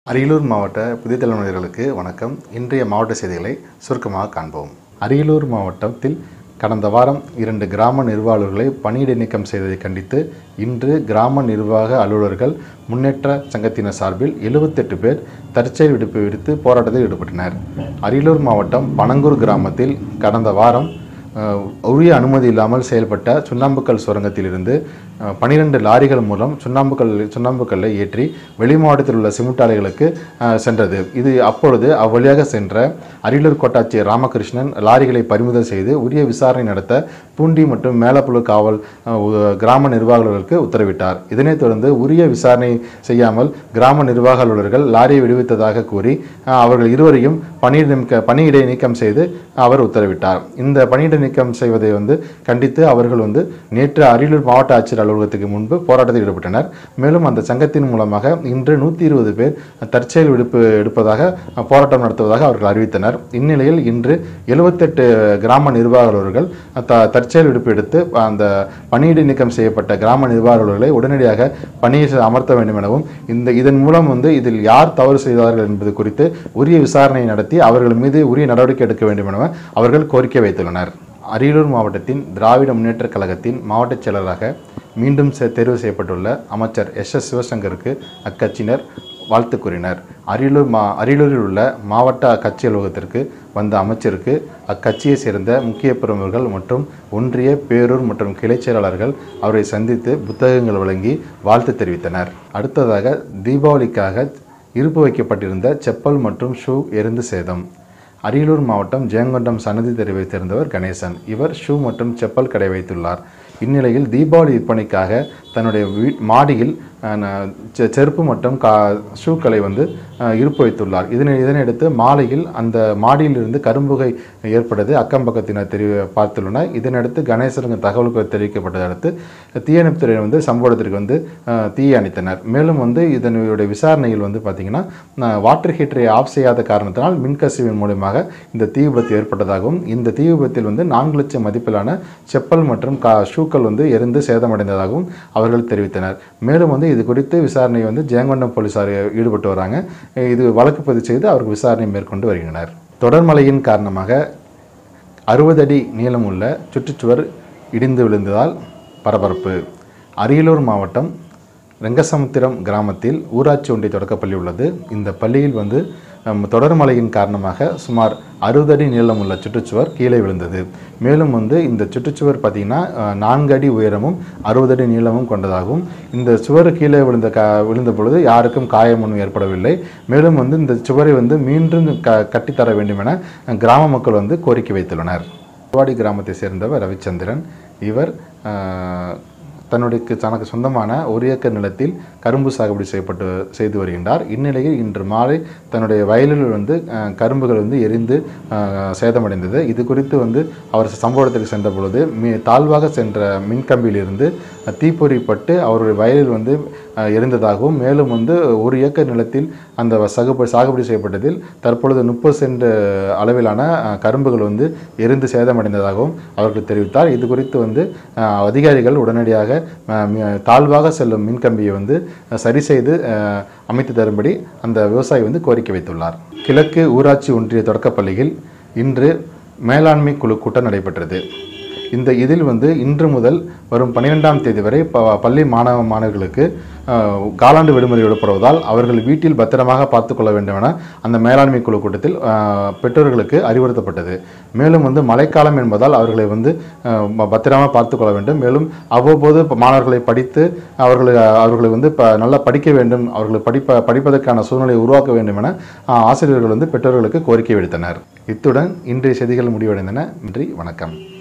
அரியலூர் மாவட்ட புதிய தலைமுறைகளுக்கு வணக்கம் இன்றைய மாவட்ட செய்திகளை சுருக்கமாக காண்போம் அரியலூர் மாவட்டத்தில் கடந்த வாரம் இரண்டு கிராம நிர்வாகர்களை பணியிடை நீக்கம் செய்ததை கண்டித்து இன்று கிராம நிர்வாக அலுவலர்கள் முன்னேற்ற சங்கத்தினர் சார்பில் எழுபத்தெட்டு பேர் தற்செயல் விடுப்பு விடுத்து போராட்டத்தில் ஈடுபட்டனர் அரியலூர் மாவட்டம் பனங்கூர் கிராமத்தில் கடந்த வாரம் அஹ், உரிய அனுமதி இல்லாமல் செயல்பட்ட சுண்ணாம்புக்கல் சுரங்கத்திலிருந்து அஹ், பனிரெண்டு லாரிகள் மூலம் சுண்ணாம்புக்கல் சுண்ணாம்புக்கல்லை ஏற்றி வெளி மாவட்டத்தில் உள்ள சிமெண்ட் ஆலைகளுக்கு அஹ், சென்றது இது அப்பொழுது அவ்வழியாக சென்ற அரியலூர் கோட்டாட்சியர் ராமகிருஷ்ணன் லாரிகளை பறிமுதல் செய்து உரிய விசாரணை நடத்த பூண்டி மற்றும் மேலப்புழு காவல் அஹ், உ- கிராம நிர்வாகர்களுக்கு உத்தரவிட்டார் இதனைத் தொடர்ந்து உரிய விசாரணை செய்யாமல் கிராம நிர்வாக அலுவலர்கள் லாரியை விடுவித்ததாக கூறி அஹ், அவர்கள் இருவரையும் பணியிட நீக்க பணியிடை நீக்கம் செய்து அவர் உத்தரவிட்டார் இந்த பணியிடை நீக்கம் செய்வதை வந்து கண்டித்து அவர்கள் வந்து நேற்று அரியலூர் மாவட்ட ஆட்சியர் அலுவலகத்துக்கு முன்பு போராட்டத்தில் ஈடுபட்டனர் மேலும் அந்த சங்கத்தின் மூலமாக இன்று நூற்றி இருபது பேர் தற்செயல் விடுப்பு எடுப்பதாக அஹ், போராட்டம் நடத்துவதாக அவர்கள் அறிவித்தனர் இந்நிலையில் இன்று எழுபத்தெட்டு கிராம நிர்வாக அலுவலர்கள் த தற்செயல் விடுப்பு எடுத்து அந்த பணியிடை நீக்கம் செய்யப்பட்ட கிராம நிர்வாக அலுவலர்களை உடனடியாக பணியில் அமர்த்த வேண்டும் எனவும் இந்த இதன் மூலம் வந்து இதில் யார் தவறு செய்தார்கள் என்பது குறித்து உரிய விசாரணை நடத்தி அவர்கள் மீது உரிய நடவடிக்கை எடுக்க வேண்டும் என அவர்கள் கோரிக்கை வைத்துள்ளனர் அரியலூர் மாவட்டத்தின் திராவிட முன்னேற்றக் கழகத்தின் மாவட்ட செயலராக மீண்டும் செ- தேர்வு செய்யப்பட்டுள்ள அமைச்சர் எஸ் எஸ் சிவசங்கருக்கு அக்கட்சியினர் வாழ்த்து கூறினர் அரியலூர் மா அரியலூரில் உள்ள மாவட்ட கட்சி அலுவலகத்திற்கு வந்த அமைச்சருக்கு அக்கட்சியை சேர்ந்த முக்கிய பிரமுகர்கள் மற்றும் ஒன்றிய பேரூர் மற்றும் கிளைச் செயலாளர்கள் அவரை சந்தித்து புத்தகங்கள் வழங்கி வாழ்த்து தெரிவித்தனர் அடுத்ததாக தீபாவளிக்காக இருப்பு வைக்கப்பட்டிருந்த செப்பல் மற்றும் ஷூ எரிந்து சேதம் அரியலூர் மாவட்டம் ஜெயங்கொண்டம் சன்னதி தெருவை சேர்ந்தவர் கணேசன் இவர் ஷூ மற்றும் செப்பல் கடை வைத்துள்ளார் இந்நிலையில் தீபாவளி விற்பனைக்காக தன்னுடைய வீ மாடியில் அஹ், ந- செ- செருப்பு மற்றும் கா ஷூக்களை வந்து அஹ், இருப்பு வைத்துள்ளார் இதனை இதனையடுத்து மாலையில் அந்த மாடியிலிருந்து கரும்புகை ஏற்பட்டது அக்கம் பக்கத்தினர் தெரி பார்த்துள்ளனர் இதனையடுத்து கணேசனுக்கு தகவல்கள் தெரிவிக்கப்பட்டதை அடுத்து தீயணைப்புத்துறை வந்து சம்பவத்திற்கு வந்து அஹ், தீயை அணைத்தனர் மேலும் வந்து இதனுடைய விசாரணையில் வந்து பார்த்திங்கன்னா வாட்டர் ஹீட்டரை ஆஃப் செய்யாத காரணத்தினால் மின்கசிவின் மூலமாக இந்த தீ விபத்து ஏற்பட்டதாகவும் இந்த தீ விபத்தில் வந்து நான்கு லட்சம் மதிப்பிலான செப்பல் மற்றும் கா ஷூக்கள் வந்து எரிந்து சேதமடைந்ததாகவும் அவர்கள் தெரிவித்தனர் மேலும் வந்து இது குறித்து விசாரணை வந்து ஜெயங்கொண்டம் போலீசார் ஈடுபட்டு வராங்க இது வழக்கு பதிவு செய்து அவர்கள் விசாரணை மேற்கொண்டு வருகின்றனர் தொடர்மழையின் காரணமாக அறுபது அடி நீளமுள்ள சுற்றுச்சுவர் இடிந்து விழுந்ததால் பரபரப்பு அரியலூர் மாவட்டம் ரெங்கசமுத்திரம் கிராமத்தில் ஊராட்சி ஒன்றிய தொடக்கப்பள்ளி உள்ளது இந்த பள்ளியில் வந்து ஹம், தொடர் மழையின் காரணமாக சுமார் அறுபது அடி நீளமுள்ள சுற்றுச்சுவர் கீழே விழுந்தது மேலும் வந்து இந்த சுற்றுச்சுவர் பார்த்திங்கன்னா அஹ், நான்கு அடி உயரமும் அறுபது அடி நீளமும் கொண்டதாகவும் இந்த சுவர் கீழே விழுந்த கா விழுந்த பொழுது யாருக்கும் காயம் ஒன்றும் ஏற்படவில்லை மேலும் வந்து இந்த சுவரை வந்து மீண்டும் க கட்டித்தர வேண்டும் என கிராம மக்கள் வந்து கோரிக்கை வைத்துள்ளனர் வாடி கிராமத்தை சேர்ந்தவர் ரவிச்சந்திரன் இவர் ஆஹ், தன்னுடைய தனக்கு சொந்தமான ஒரு ஏக்கர் நிலத்தில் கரும்பு சாகுபடி செய்யப்பட்டு செய்து வருகின்றார் இந்நிலையில் இன்று மாலை தன்னுடைய வயலில் வந்து ஆஹ், கரும்புகள் வந்து எரிந்து ஆஹ், சேதமடைந்தது இது குறித்து வந்து அவர் சம்பவத்துக்கு சென்ற பொழுது மீ தாழ்வாக சென்ற மின்கம்பியிலிருந்து தீப்பொறிப்பட்டு அவருடைய வயலில் வந்து ஆஹ், எரிந்ததாகவும் மேலும் வந்து ஒரு ஏக்கர் நிலத்தில் அந்த சாகுபடி சாகுபடி செய்யப்பட்டதில் தற்பொழுது முப்பது சென்ட் அளவிலான ஆஹ், கரும்புகள் வந்து எரிந்து சேதமடைந்ததாகவும் அவர்கள் தெரிவித்தார் இது குறித்து வந்து ஆஹ், அதிகாரிகள் உடனடியாக ஆஹ், மி- தாழ்வாக செல்லும் மின்கம்பியை வந்து ஆஹ், சரி செய்து ஆஹ், அமைத்து தரும்படி அந்த விவசாயி வந்து கோரிக்கை வைத்துள்ளார் கிழக்கு ஊராட்சி ஒன்றிய தொடக்கப்பள்ளியில் இன்று மேலாண்மை குழு கூட்டம் நடைபெற்றது இந்த இதில் வந்து இன்று முதல் வரும் பன்னிரெண்டாம் தேதி வரை ப பள்ளி மாணவ மாணவர்களுக்கு ஆஹ், காலாண்டு விடுமுறை விடப்படுவதால் அவர்கள் வீட்டில் பத்திரமாக பார்த்துக்கொள்ள வேண்டும் என அந்த மேலாண்மை குழு கூட்டத்தில் ஆஹ், பெற்றோர்களுக்கு அறிவுறுத்தப்பட்டது மேலும் வந்து மழைக்காலம் என்பதால் அவர்களை வந்து ஆஹ், ப- பத்திரமாக பார்த்துக்கொள்ள வேண்டும் மேலும் அவ்வப்போது ப- மாணவர்களை படித்து அவர்களை அவர்களை வந்து ப நல்லா படிக்க வேண்டும் அவர்களை படிப்ப படிப்பதற்கான சூழ்நிலையை உருவாக்க வேண்டும் என ஆஹ், ஆசிரியர்கள் வந்து பெற்றோர்களுக்கு கோரிக்கை விடுத்தனர் இத்துடன் இன்றைய செய்திகள் முடிவடைந்தன நன்றி வணக்கம்